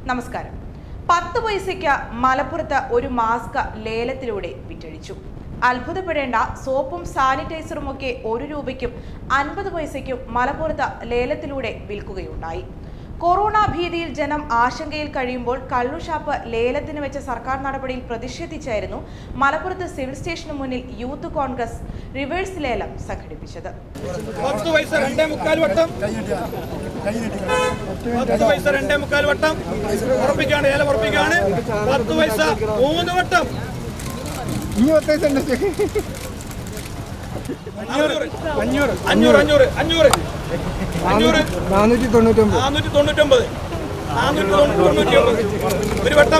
നമസ്കാരം പത്ത് പൈസയ്ക്ക് മലപ്പുറത്ത് ഒരു മാസ്ക് ലേലത്തിലൂടെ വിറ്റഴിച്ചു അത്ഭുതപ്പെടേണ്ട സോപ്പും സാനിറ്റൈസറും ഒക്കെ ഒരു രൂപയ്ക്കും അൻപത് പൈസയ്ക്കും മലപ്പുറത്ത് ലേലത്തിലൂടെ വിൽക്കുകയുണ്ടായി കൊറോണ ഭീതിയിൽ ജനം ആശങ്കയിൽ കഴിയുമ്പോൾ കള്ളുഷാപ്പ് ലേലത്തിന് വെച്ച സർക്കാർ നടപടിയിൽ പ്രതിഷേധിച്ചായിരുന്നു മലപ്പുറത്ത് സിവിൽ സ്റ്റേഷന് മുന്നിൽ യൂത്ത് കോൺഗ്രസ് റിവേഴ്സ് ലേലം സംഘടിപ്പിച്ചത് പത്ത് പൈസ രണ്ടേ മുക്കാൽ വട്ടം പത്ത് പൈസ രണ്ടേ മുക്കാൽ വട്ടം ഉറപ്പിക്കാണ് ഏലം ഉറപ്പിക്കാണ് പത്ത് പൈസ മൂന്ന് വട്ടം അഞ്ഞൂറ് അഞ്ഞൂറ് അഞ്ഞൂറ് അഞ്ഞൂറ് അഞ്ഞൂറ് അഞ്ഞൂറ് നാനൂറ്റി തൊണ്ണൂറ്റൊമ്പത് നാനൂറ്റി തൊണ്ണൂറ്റൊമ്പത് നാനൂറ്റി തൊണ്ണൂറ്റി ഒമ്പത് ഒരു വട്ടം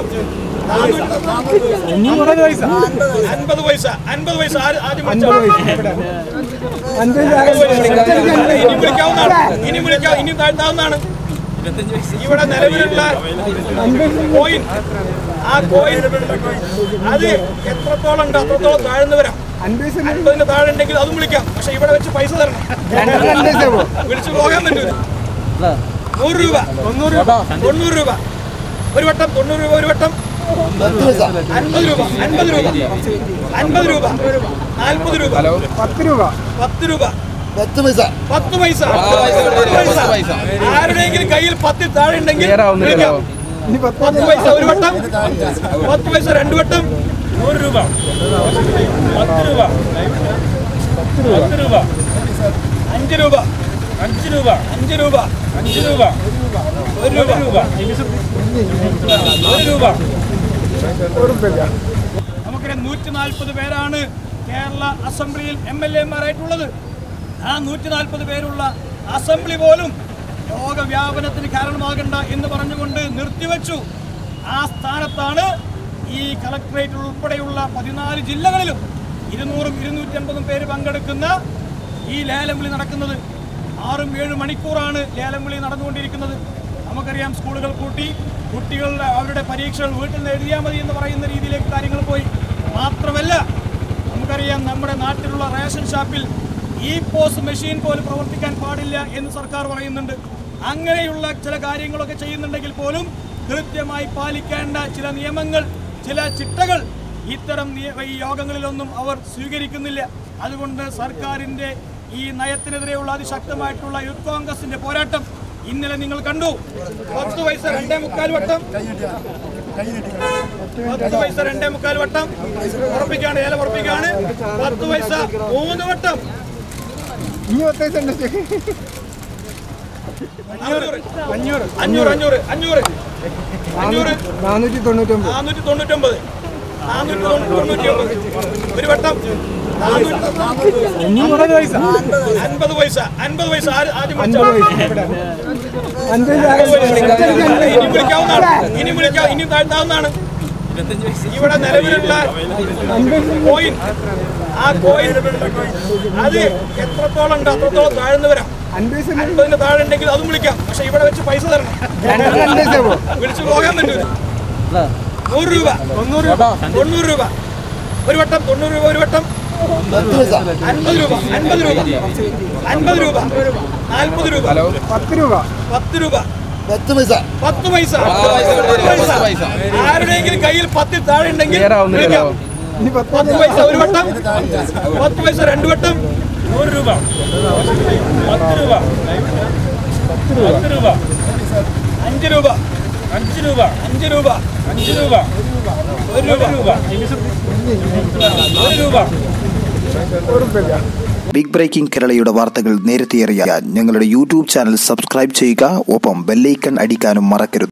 അഞ്ഞൂറ് പൈസ അൻപത് പൈസ അൻപത് പൈസ ആര് ആദ്യം അൻപത് വിളിച്ചോ? പൈസ അൻപത് ഇനി വിളിക്കാവുന്നതാണ് ഇനി വിളിക്കാം ഇനി താഴ്ത്താവുന്നതാണ് ഇവിടെ നിലവിലുള്ള കോയിൻ ആ കോയിൻ അത് എത്രത്തോളം ഉണ്ട് അത്രത്തോളം താഴ്ന്നു വരാം അൻപത് പൈസ അൻപതിന് താഴെ ഉണ്ടെങ്കിൽ അതും വിളിക്കാം പക്ഷെ ഇവിടെ വെച്ച് പൈസ തരണം രണ്ട് പൈസ പോ വിളിച്ചു പോകാൻ പറ്റൂല നൂറ് രൂപ തൊണ്ണൂറ് രൂപ തൊണ്ണൂറ് രൂപ ഒരു വട്ടം തൊണ്ണൂറ് രൂപ ഒരു വട്ടം അൻപത് രൂപ അൻപത് രൂപ അൻപത് രൂപ നാൽപ്പത് രൂപ പത്ത് രൂപ പത്ത് രൂപ പത്ത് പൈസ പത്ത് പൈസ പത്ത് പൈസ ആരുടെയെങ്കിലും കയ്യിൽ പത്തിൽ താഴെ ഉണ്ടെങ്കിൽ വിളിക്കാം. ഇനി പത്ത് പത്ത് പൈസ ഒരു വട്ടം പത്ത് പൈസ രണ്ട് വട്ടം നൂറ് രൂപ പത്ത് രൂപ പത്ത് രൂപ അഞ്ച് രൂപ അഞ്ച് രൂപ അഞ്ച് രൂപ അഞ്ച് രൂപ ഒരു രൂപ രൂപ ഒരു രൂപ നമുക്കറിയാം നൂറ്റി നാൽപ്പത് പേരാണ് കേരള അസംബ്ലിയിൽ എം എൽ എമാരായിട്ടുള്ളത് ആ നൂറ്റി നാൽപ്പത് പേരുള്ള അസംബ്ലി പോലും രോഗവ്യാപനത്തിന് കാരണമാകണ്ട എന്ന് പറഞ്ഞുകൊണ്ട് നിർത്തിവെച്ചു ആ സ്ഥാനത്താണ് ഈ കളക്ടറേറ്റ് ഉൾപ്പെടെയുള്ള പതിനാല് ജില്ലകളിലും ഇരുന്നൂറും ഇരുന്നൂറ്റമ്പതും പേര് പങ്കെടുക്കുന്ന ഈ ലേലം വിളി നടക്കുന്നത് ആറും ഏഴും മണിക്കൂറാണ് ലേലം വിളി നടന്നുകൊണ്ടിരിക്കുന്നത് നമുക്കറിയാം സ്കൂളുകൾ കൂട്ടി കുട്ടികളുടെ അവരുടെ പരീക്ഷകൾ വീട്ടിൽ നിന്ന് എഴുതിയാൽ മതി എന്ന് പറയുന്ന രീതിയിലേക്ക് കാര്യങ്ങൾ പോയി മാത്രമല്ല നമുക്കറിയാം നമ്മുടെ നാട്ടിലുള്ള റേഷൻ ഷാപ്പിൽ ഈ പോസ് മെഷീൻ പോലും പ്രവർത്തിക്കാൻ പാടില്ല എന്ന് സർക്കാർ പറയുന്നുണ്ട് അങ്ങനെയുള്ള ചില കാര്യങ്ങളൊക്കെ ചെയ്യുന്നുണ്ടെങ്കിൽ പോലും കൃത്യമായി പാലിക്കേണ്ട ചില നിയമങ്ങൾ ചില ചിട്ടകൾ ഇത്തരം നിയ- ഈ യോഗങ്ങളിലൊന്നും അവർ സ്വീകരിക്കുന്നില്ല അതുകൊണ്ട് സർക്കാരിന്റെ ഈ നയത്തിനെതിരെയുള്ള അതിശക്തമായിട്ടുള്ള യൂത്ത് കോൺഗ്രസിന്റെ പോരാട്ടം ഇന്നലെ നിങ്ങൾ കണ്ടു പത്ത് പൈസ രണ്ടേ മുക്കാൽ വട്ടം പത്ത് പൈസ രണ്ടേ മുക്കാൽ വട്ടം ഉറപ്പിക്കാണ് ഏലം ഉറപ്പിക്കാണ് പത്ത് പൈസ മൂന്ന് വട്ടം ഇനി പത്ത് പൈസ ഉണ്ട് അഞ്ഞൂറ് അഞ്ഞൂറ് അഞ്ഞൂറ് അഞ്ഞൂറ് അഞ്ഞൂറ് അഞ്ഞൂറ് നാനൂറ്റി തൊണ്ണൂറ്റൊമ്പത് നാനൂറ്റി തൊണ്ണൂറ്റൊമ്പത് നാനൂറ്റി തൊണ്ണൂറ്റി ഒമ്പത് ഒരു വട്ടം നാനൂറ്റി അഞ്ഞൂറ് പൈസ അൻപത് പൈസ അൻപത് പൈസ ആര് ആദ്യം അൻപത് വിളിച്ചോ? പൈസ അൻപത് ഇനി വിളിക്കാവുന്നതാണ് ഇനി വിളിക്കാം ഇനി താഴ്ത്താവുന്നതാണ് ഇവിടെ നിലവിലുള്ള കോയിൻ ആ കോയിൻ അത് എത്രത്തോളം ഉണ്ട് അത്രത്തോളം താഴ്ന്നു വരാം അൻപത് പൈസ അൻപതിന് താഴെ ഉണ്ടെങ്കിൽ അതും വിളിക്കാം പക്ഷെ ഇവിടെ വെച്ച് പൈസ തരണം രണ്ട് രണ്ട് പൈസ പോ വിളിച്ചു പോകാൻ പറ്റൂല നൂറ് രൂപ തൊണ്ണൂറ് രൂപ തൊണ്ണൂറ് രൂപ ഒരു വട്ടം തൊണ്ണൂറ് രൂപ ഒരു വട്ടം പത്ത് പൈസ അൻപത് രൂപ അൻപത് രൂപ അൻപത് രൂപ നാൽപ്പത് രൂപ പത്ത് രൂപ പത്ത് രൂപ പത്ത് പൈസ പത്ത് പൈസ പത്ത് പൈസ ആരുടെയെങ്കിലും കയ്യിൽ പത്തിൽ താഴെ ഉണ്ടെങ്കിൽ വിളിക്കാം. ഇനി പത്ത് പത്ത് പൈസ ഒരു വട്ടം പത്ത് പൈസ രണ്ട് വട്ടം നൂറ് രൂപ പത്ത് രൂപ പത്ത് രൂപ അഞ്ച് രൂപ അഞ്ച് രൂപ അഞ്ച് രൂപ അഞ്ച് രൂപ ഒരു രൂപ രൂപ ഒരു രൂപ ബിഗ് ബ്രേക്കിംഗ് കേരളയുടെ വാർത്തകൾ നേരത്തെ അറിയാൻ ഞങ്ങളുടെ യൂട്യൂബ് ചാനൽ സബ്സ്ക്രൈബ് ചെയ്യുക ഒപ്പം ബെല്ലൈക്കൺ അടിക്കാനും മറക്കരുത്